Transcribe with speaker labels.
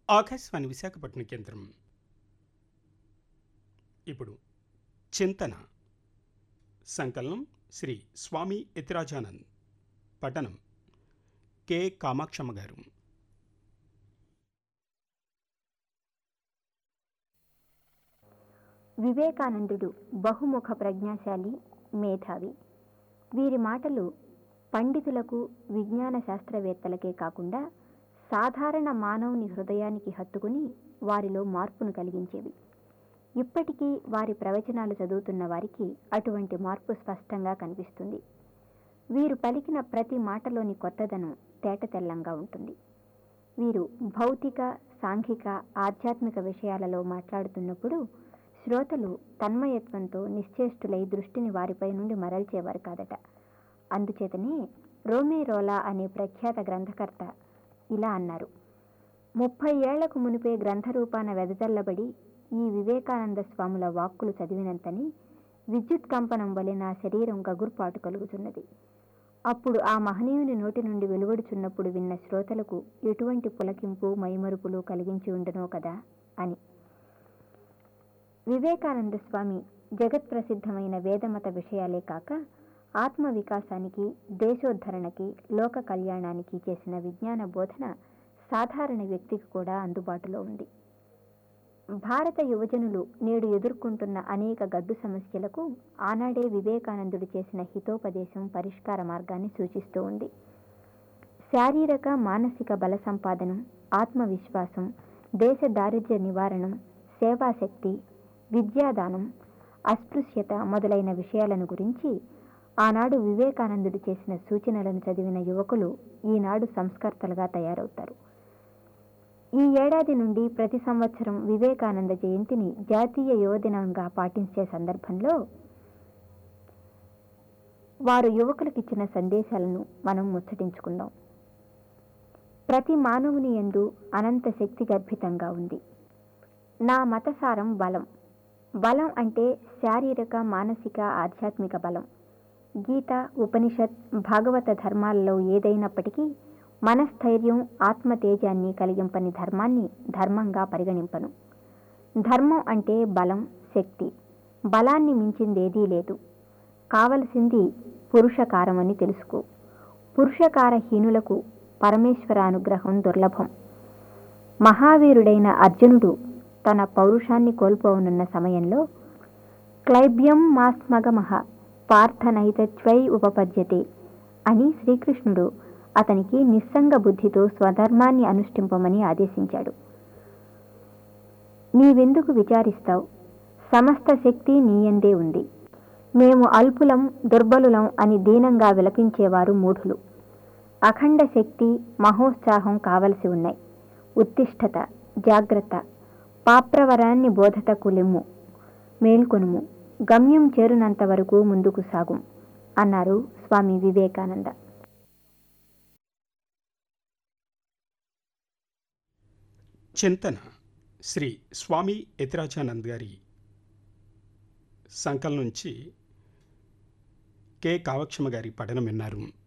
Speaker 1: ఆకాశవాణి విశాఖపట్నం కేంద్రం ఇప్పుడు చింతన సంకలనం శ్రీ స్వామి యతిరాజానంద్ పఠనం కె కామాక్షమ్మ గారు
Speaker 2: వివేకానందుడు బహుముఖ ప్రజ్ఞాశాలి మేధావి వీరి మాటలు పండితులకు విజ్ఞాన శాస్త్రవేత్తలకే కాకుండా సాధారణ మానవుని హృదయానికి హత్తుకుని వారిలో మార్పును కలిగించేవి ఇప్పటికీ వారి ప్రవచనాలు చదువుతున్న వారికి అటువంటి మార్పు స్పష్టంగా కనిపిస్తుంది వీరు పలికిన ప్రతి మాటలోని కొత్తదనం తేటతెల్లంగా ఉంటుంది వీరు భౌతిక సాంఘిక ఆధ్యాత్మిక విషయాలలో మాట్లాడుతున్నప్పుడు శ్రోతలు తన్మయత్వంతో నిశ్చేష్టులై దృష్టిని వారిపై నుండి మరల్చేవారు కాదట అందుచేతనే రోమే రోలా అనే ప్రఖ్యాత గ్రంథకర్త ఇలా అన్నారు ముప్పై ఏళ్లకు మునిపే గ్రంథరూపాన వెదజల్లబడి ఈ వివేకానంద స్వాముల వాక్కులు చదివినంతని విద్యుత్ కంపనం వలె నా శరీరం గగుర్పాటు కలుగుతున్నది అప్పుడు ఆ మహనీయుని నోటి నుండి వెలువడుచున్నప్పుడు విన్న శ్రోతలకు ఎటువంటి పులకింపు మైమరుపులు కలిగించి ఉండనో కదా అని వివేకానంద స్వామి జగత్ ప్రసిద్ధమైన వేదమత విషయాలే కాక ఆత్మ వికాసానికి దేశోద్ధరణకి లోక కళ్యాణానికి చేసిన విజ్ఞాన బోధన సాధారణ వ్యక్తికి కూడా అందుబాటులో ఉంది భారత యువజనులు నేడు ఎదుర్కొంటున్న అనేక గడ్డు సమస్యలకు ఆనాడే వివేకానందుడు చేసిన హితోపదేశం పరిష్కార మార్గాన్ని సూచిస్తూ ఉంది శారీరక మానసిక బల సంపాదనం ఆత్మవిశ్వాసం దేశ దారిద్ర్య నివారణం సేవాశక్తి విద్యాదానం అస్పృశ్యత మొదలైన విషయాలను గురించి ఆనాడు వివేకానందుడు చేసిన సూచనలను చదివిన యువకులు ఈనాడు సంస్కర్తలుగా తయారవుతారు ఈ ఏడాది నుండి ప్రతి సంవత్సరం వివేకానంద జయంతిని జాతీయ యువదినంగా పాటించే సందర్భంలో వారు యువకులకు ఇచ్చిన సందేశాలను మనం ముచ్చటించుకుందాం ప్రతి మానవుని ఎందు అనంత శక్తి గర్భితంగా ఉంది నా మతసారం బలం బలం అంటే శారీరక మానసిక ఆధ్యాత్మిక బలం గీత ఉపనిషత్ భాగవత ధర్మాలలో ఏదైనప్పటికీ మనస్థైర్యం ఆత్మతేజాన్ని కలిగింపని ధర్మాన్ని ధర్మంగా పరిగణింపను ధర్మం అంటే బలం శక్తి బలాన్ని మించిందేదీ లేదు కావలసింది పురుషకారం అని తెలుసుకో పురుషకారహీనులకు పరమేశ్వర అనుగ్రహం దుర్లభం మహావీరుడైన అర్జునుడు తన పౌరుషాన్ని కోల్పోనున్న సమయంలో క్లైబ్యం మాస్మగమహ పార్థనైతత్వై ఉపపద్యతే అని శ్రీకృష్ణుడు అతనికి నిస్సంగ బుద్ధితో స్వధర్మాన్ని అనుష్ఠింపమని ఆదేశించాడు నీవెందుకు విచారిస్తావు సమస్త శక్తి నీయందే ఉంది మేము అల్పులం దుర్బలులం అని దీనంగా విలపించేవారు మూఢులు అఖండ శక్తి మహోత్సాహం కావలసి ఉన్నాయి ఉత్తిష్టత జాగ్రత్త పాప్రవరాన్ని బోధతకు లెమ్ము మేల్కొనుము గమ్యం చేరునంత వరకు ముందుకు సాగుం అన్నారు స్వామి వివేకానంద
Speaker 1: చింతన శ్రీ స్వామి యతిరాజానంద్ గారి సంకలనం నుంచి కె కావక్షమ గారి పఠనం విన్నారు